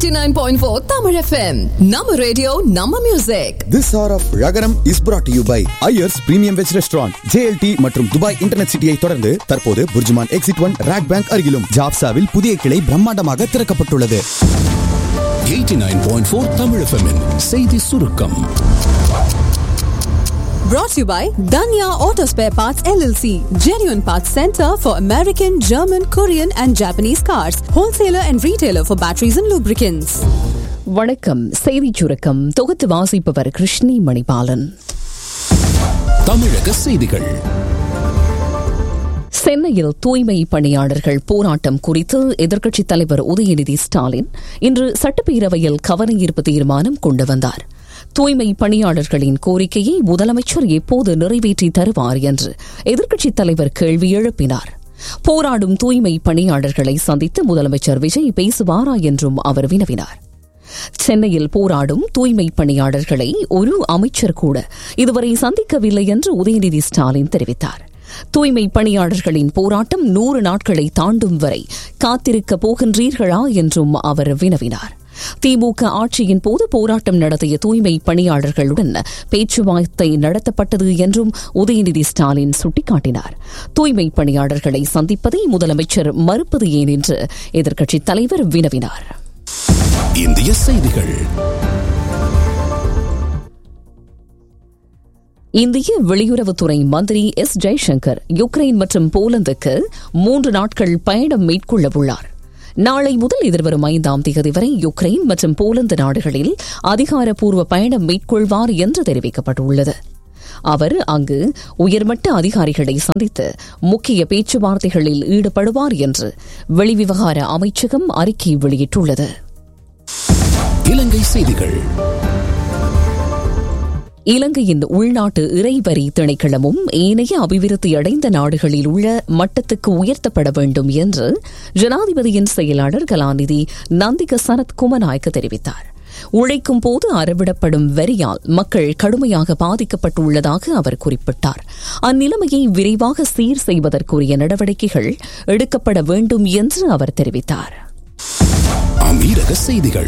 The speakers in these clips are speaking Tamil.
89.4 Tamil FM. Nama radio, Nama music. This hour of Ragaram is brought to you by Ayers Premium Veg Restaurant, JLT மற்றும் துபாய் இன்டர்நெட் சிட்டியை தொடர்ந்து தற்போது BurJuman exit one RAK bank அருகிலும் ஜாப்சாவில் புதிய கிளை பிரம்மாண்டமாக திறக்கப்பட்டுள்ளது 89.4 Tamil FM -இன் செய்தி சுருக்கம் Brought to you by Danya Auto Spare Parts LLC. Genuine Parts Center for American, German, Korean and Japanese cars. Wholesaler and retailer for batteries and lubricants. வணக்கம் செய்திச் சுருக்கம் தொகுத்து வாசிப்பவர் கிருஷ்ணி மணிபாலன் தமிழக செய்திகள் சென்னையில் தூய்மை பணியாளர்கள் போராட்டம் குறித்து எதிர்க்கட்சித் தலைவர் உதயநிதி ஸ்டாலின் இன்று சட்டப்பேரவையில் கவனஈர்ப்பு தீர்மானம் கொண்டு வந்தார் தூய்மை பணியாளர்களின் கோரிக்கையை முதலமைச்சர் எப்போது நிறைவேற்றி தருவார் என்று எதிர்க்கட்சித் தலைவர் கேள்வி எழுப்பினார் போராடும் தூய்மை பணியாளர்களை சந்தித்து முதலமைச்சர் விஜய் பேசுவாரா என்றும் அவர் வினவினார் சென்னையில் போராடும் தூய்மை பணியாளர்களை ஒரு அமைச்சர் கூட இதுவரை சந்திக்கவில்லை என்று உதயநிதி ஸ்டாலின் தெரிவித்தார் தூய்மை பணியாளர்களின் போராட்டம் நூறு நாட்களை தாண்டும் வரை காத்திருக்க போகின்றீர்களா என்றும் அவர் வினவினார் திமுக ஆட்சியின் போது போராட்டம் நடத்திய தூய்மை பணியாளர்களுடன் பேச்சுவார்த்தை நடத்தப்பட்டது என்றும் உதயநிதி ஸ்டாலின் சுட்டிக்காட்டினார் தூய்மை பணியாளர்களை சந்திப்பதை முதலமைச்சர் மறுப்பது ஏன் என்று எதிர்க்கட்சித் தலைவர் வினவினார் இந்திய செய்திகள் இந்திய வெளியுறவுத்துறை மந்திரி எஸ் ஜெய்சங்கர் யுக்ரைன் மற்றும் போலந்துக்கு மூன்று நாட்கள் பயணம் மேற்கொள்ள உள்ளார் நாளை முதல் எதிர்வரும் ஐந்தாம் தேதி வரை யுக்ரைன் மற்றும் போலந்து நாடுகளில் அதிகாரப்பூர்வ பயணம் மேற்கொள்வார் என்று தெரிவிக்கப்பட்டுள்ளது அவர் அங்கு உயர்மட்ட அதிகாரிகளை சந்தித்து முக்கிய பேச்சுவார்த்தைகளில் ஈடுபடுவார் என்று வெளிவிவகார அமைச்சகம் அறிக்கை வெளியிட்டுள்ளது இலங்கை செய்திகள் இலங்கையின் உள்நாட்டு இறைவரி திணைக்களமும் ஏனைய அபிவிருத்தியடைந்த நாடுகளில் உள்ள மட்டத்துக்கு உயர்த்தப்பட வேண்டும் என்று ஜனாதிபதியின் செயலாளர் கலாநிதி நந்திக சனத் குமநாயக்க தெரிவித்தார் உழைக்கும் போது அறவிடப்படும் வரியால் மக்கள் கடுமையாக பாதிக்கப்பட்டுள்ளதாக அவர் குறிப்பிட்டார் அந்நிலைமையை விரைவாக சீர் செய்வதற்குரிய நடவடிக்கைகள் எடுக்கப்பட வேண்டும் என்று அவர் தெரிவித்தார் அமீரக செய்திகள்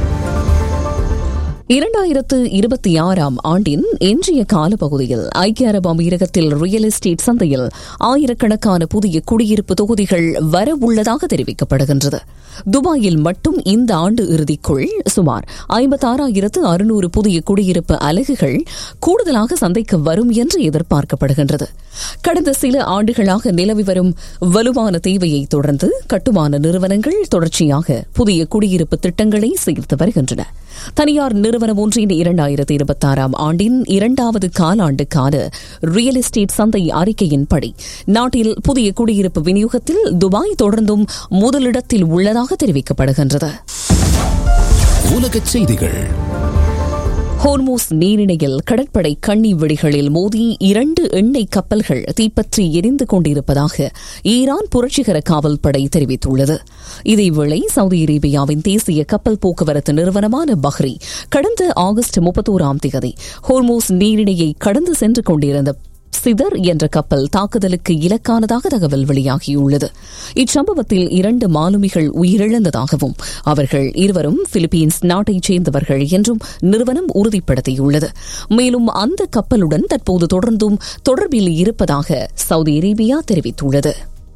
இரண்டாயிரத்து இருபத்தி ஆறாம் ஆண்டின் எஞ்சிய காலப்பகுதியில் ஐக்கிய அரபு அமீரகத்தில் ரியல் எஸ்டேட் சந்தையில் ஆயிரக்கணக்கான புதிய குடியிருப்பு தொகுதிகள் வர உள்ளதாக தெரிவிக்கப்படுகின்றது துபாயில் மட்டும் இந்த ஆண்டு இறுதிக்குள் சுமார் ஐம்பத்தாறாயிரத்து அறுநூறு புதிய குடியிருப்பு அலகுகள் கூடுதலாக சந்தைக்கு வரும் என்று எதிர்பார்க்கப்படுகின்றது கடந்த சில ஆண்டுகளாக நிலவி வரும் வலுவான தேவையை தொடர்ந்து கட்டுமான நிறுவனங்கள் தொடர்ச்சியாக புதிய குடியிருப்பு திட்டங்களை சேர்த்து வருகின்றன தனியார் நிறுவனம் ஒன்றின் இரண்டாயிரத்தி இருபத்தாறாம் ஆண்டின் இரண்டாவது காலாண்டுக்கான ரியல் எஸ்டேட் சந்தை அறிக்கையின்படி நாட்டில் புதிய குடியிருப்பு விநியோகத்தில் துபாய் தொடர்ந்தும் முதலிடத்தில் உள்ளதாக தெரிவிக்கப்படுகின்றது உலகச் செய்திகள் ஹோர்மோஸ் நீரிணையில் கடற்படை கண்ணி வெடிகளில் மோதி இரண்டு எண்ணெய் கப்பல்கள் தீப்பற்றி எரிந்து கொண்டிருப்பதாக ஈரான் புரட்சிகர காவல் படை தெரிவித்துள்ளது இதேவேளை சவுதி அரேபியாவின் தேசிய கப்பல் போக்குவரத்து நிறுவனமான பஹ்ரி கடந்த ஆகஸ்ட் முப்பத்தோராம் தேதி ஹோர்மோஸ் நீரிணையை கடந்து சென்று கொண்டிருந்த சிதர் என்ற கப்பல் தாக்குதலுக்கு இலக்கானதாக தகவல் வெளியாகியுள்ளது இச்சம்பவத்தில் இரண்டு மாலுமிகள் உயிரிழந்ததாகவும் அவர்கள் இருவரும் பிலிப்பீன்ஸ் நாட்டைச் சேர்ந்தவர்கள் என்றும் நிறுவனம் உறுதிப்படுத்தியுள்ளது மேலும் அந்த கப்பலுடன் தற்போது தொடர்ந்தும் தொடர்பில் இருப்பதாக சவுதி அரேபியா தெரிவித்துள்ளது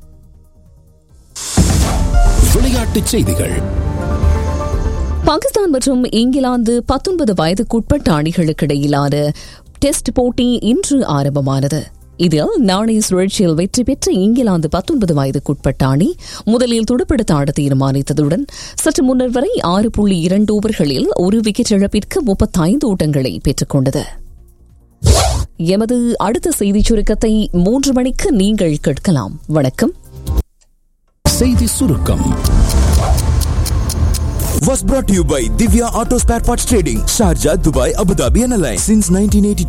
விளையாட்டுச் செய்திகள் பாகிஸ்தான் மற்றும் இங்கிலாந்து பத்தொன்பது வயதுக்குட்பட்ட அணிகளுக்கு இடையிலான டெஸ்ட் போட்டி இன்று ஆரம்பமானது இதில் நாணய சுழற்சியில் வெற்றி பெற்ற இங்கிலாந்து பத்தொன்பது வயதுக்குட்பட்ட அணி முதலில் துடுப்படுத்த ஆட தீர்மானித்ததுடன் சற்று முன்னர் வரை ஆறு புள்ளி இரண்டு ஓவர்களில் ஒரு விக்கெட் இழப்பிற்கு முப்பத்தைந்து ஓட்டங்களை பெற்றுக் கொண்டது எமது அடுத்த செய்திச் சுருக்கத்தை மூன்று மணிக்கு நீங்கள் கேட்கலாம் வணக்கம் செய்தி சுருக்கம் Was brought to you by Divya Auto Spare Parts Trading, Sharjah, Dubai, Abu Dhabi and Alliance since 1982.